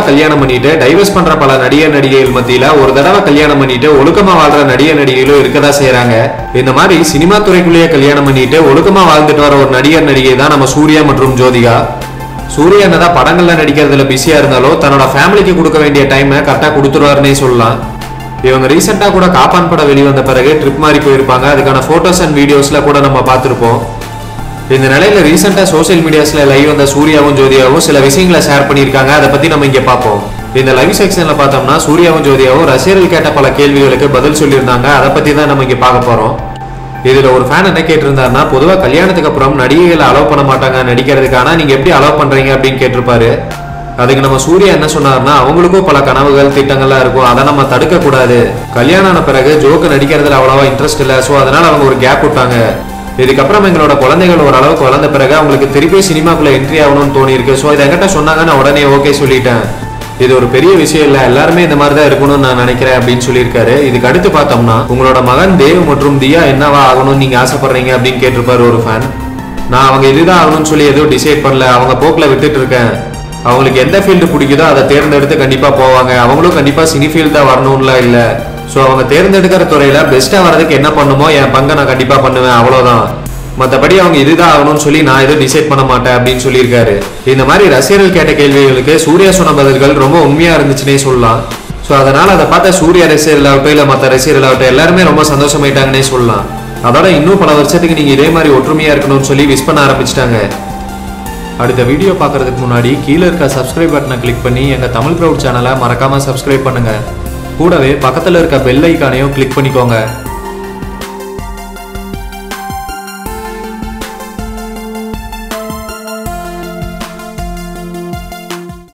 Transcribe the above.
கல்யாணம் பண்ணிட்டு டைவர்ஸ் பண்ற பல நடிகர் நடிகைகள் மத்தியில ஒரு தடவை கல்யாணம் பண்ணிட்டு ஒழுக்கமா வாழ்ற நடிகர் நடிகைகளும் இருக்கதா செய்றாங்க இந்த மாதிரி சினிமா துறைக்குள்ளேயே கல்யாணம் பண்ணிட்டு ஒழுக்கமா வாழ்ந்துட்டு வர ஒரு நடிகர் நடிகை தான் நம்ம சூர்யா மற்றும் ஜோதிகா சூர்யா என்னதான் படங்கள்ல நடிக்கிறதுல பிஸியா இருந்தாலும் தன்னோட ஃபேமிலிக்கு கொடுக்க வேண்டிய டைமை கரெக்டா கொடுத்துருவாருன்னே சொல்லலாம் இவங்க ரீசெண்டா கூட காப்பான் படம் வெளிவந்த பிறகு ட்ரிப் மாதிரி போயிருப்பாங்க அதுக்கான போட்டோஸ் அண்ட் வீடியோஸ்ல கூட நம்ம பார்த்திருப்போம் இந்த நிலையில ரீசெண்டா சோஷியல் மீடியாஸ்ல லைவ் வந்த சூர்யாவும் ஜோதியாவும் சில விஷயங்களை ஷேர் பண்ணியிருக்காங்க அதை பத்தி நம்ம இங்க பார்ப்போம் இந்த லைவ் செக்ஷன்ல பார்த்தோம்னா சூர்யாவும் ஜோதியாவும் ரசிகர்கள் கேட்ட பல கேள்விகளுக்கு பதில் சொல்லியிருந்தாங்க அதை பத்தி தான் நம்ம இங்க பார்க்க போறோம் இதுல ஒரு ஃபேன் என்ன கேட்டிருந்தாருன்னா பொதுவா கல்யாணத்துக்கு அப்புறம் நடிகைகளை அலோவ் பண்ண மாட்டாங்க நடிக்கிறதுக்கு ஆனா நீங்க எப்படி அலோவ் பண்றீங்க அப்படின்னு கேட்டிருப்பாரு அதுக்கு நம்ம சூர்யா என்ன சொன்னார்னா அவங்களுக்கும் பல கனவுகள் திட்டங்கள்லாம் இருக்கும் அதை நம்ம தடுக்க கூடாது கல்யாணம் ஆன பிறகு ஜோக்கு நடிக்கிறதுல அவ்வளவா இன்ட்ரெஸ்ட் இல்லை ஸோ அதனால அவங்க ஒரு கேப் விட்டாங்க இதுக்கப்புறம் எங்களோட குழந்தைகள் ஓரளவுக்கு வளர்ந்த பிறகு அவங்களுக்கு திருப்பி சினிமாக்குள்ள என்ட்ரி ஆகணும்னு தோணி இருக்கு ஸோ இதை என்கிட்ட சொன்னாங்க நான் உடனே ஓகே சொல்லிட்டேன் இது ஒரு பெரிய விஷயம் இல்ல எல்லாருமே இந்த மாதிரி தான் இருக்கணும்னு நான் நினைக்கிறேன் அப்படின்னு சொல்லியிருக்காரு இதுக்கு அடுத்து பார்த்தோம்னா உங்களோட மகன் தேவ் மற்றும் தியா என்னவா ஆகணும்னு நீங்க ஆசைப்படுறீங்க அப்படின்னு கேட்டிருப்பாரு ஒரு ஃபேன் நான் அவங்க இதுதான் ஆகணும்னு சொல்லி எதுவும் டிசைட் பண்ணல அவங்க போக்குல விட்டுட்டு இருக்கேன் அவங்களுக்கு எந்த ஃபீல்டு பிடிக்குதோ அதை தேர்ந்தெடுத்து கண்டிப்பா போவாங்க அவங்களும் கண்டிப்பா சினி ஃபீல்டு தான் வரணும்லாம் இல்ல ஸோ அவங்க தேர்ந்தெடுக்கிற துறையில பெஸ்டா வர்றதுக்கு என்ன பண்ணுமோ என் பங்கை நான் கண்டிப்பா பண்ணுவேன் அவ்வளவுதான் மற்றபடி அவங்க இதுதான் ஆகணும்னு சொல்லி நான் எதுவும் டிசைட் பண்ண மாட்டேன் அப்படின்னு சொல்லியிருக்காரு இந்த மாதிரி ரசிகர்கள் கேட்ட கேள்விகளுக்கு சூர்யா சொன்ன பதில்கள் ரொம்ப உண்மையா இருந்துச்சுன்னே சொல்லலாம் ஸோ அதனால அதை பார்த்த சூர்யா ரசிகர்களாகட்டும் இல்லை மற்ற ரசிகர்களாகட்டும் எல்லாருமே ரொம்ப சந்தோஷமாயிட்டாங்கன்னே சொல்லலாம் அதோட இன்னும் பல வருஷத்துக்கு நீங்க இதே மாதிரி ஒற்றுமையா இருக்கணும்னு சொல்லி விஷ் பண்ண ஆரம்பிச்சிட்டாங்க அடுத்த வீடியோ பார்க்கறதுக்கு முன்னாடி கீழே இருக்க சப்ஸ்கிரைப் பட்டனை கிளிக் பண்ணி எங்கள் தமிழ் க்ரௌட் சேனலை மறக்காமல் சப்ஸ்கிரைப் பண்ணுங்க கூடவே பக்கத்தில் இருக்க பெல் ஐக்கானையும் கிளிக் பண்ணிக்கோங்க